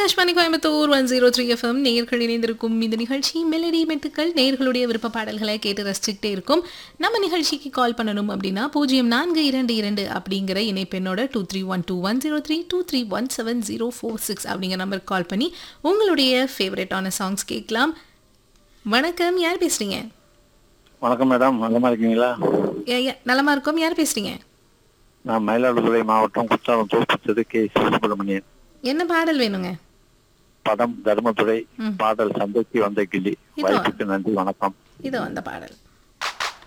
Akashvani Coimbatore one zero three FM நேர்கள் இணைந்திருக்கும் இந்த நிகழ்ச்சி மெலடி மெட்டுக்கள் நேர்களுடைய விருப்ப பாடல்களை கேட்டு ரசிச்சுக்கிட்டே இருக்கும் நம்ம நிகழ்ச்சிக்கு கால் பண்ணணும் அப்படின்னா பூஜ்ஜியம் நான்கு இரண்டு இரண்டு அப்படிங்கிற இணைப்பெண்ணோட two three one two one zero three two three one seven zero four six அப்படிங்கிற நம்பருக்கு கால் பண்ணி உங்களுடைய ஃபேவரட்டான சாங்ஸ் கேட்கலாம் வணக்கம் யார் பேசுறீங்க வணக்கம் மேடம் நலமா இருக்கீங்களா ஏ- ஏ- நலமா இருக்கோம் யார் பேசுறீங்க நான் மயிலாடுதுறை மாவட்டம் குற்றாலம் தோப்புச்சது கே சுப்பிரமணியன் என்ன பாடல் வேணுங்க படம் தர்மதுரை ம். பாடல் சந்தைக்கு வந்த கிளி இதோ. வாய்ப்புக்கு நன்றி வணக்கம் இதோ அந்த பாடல்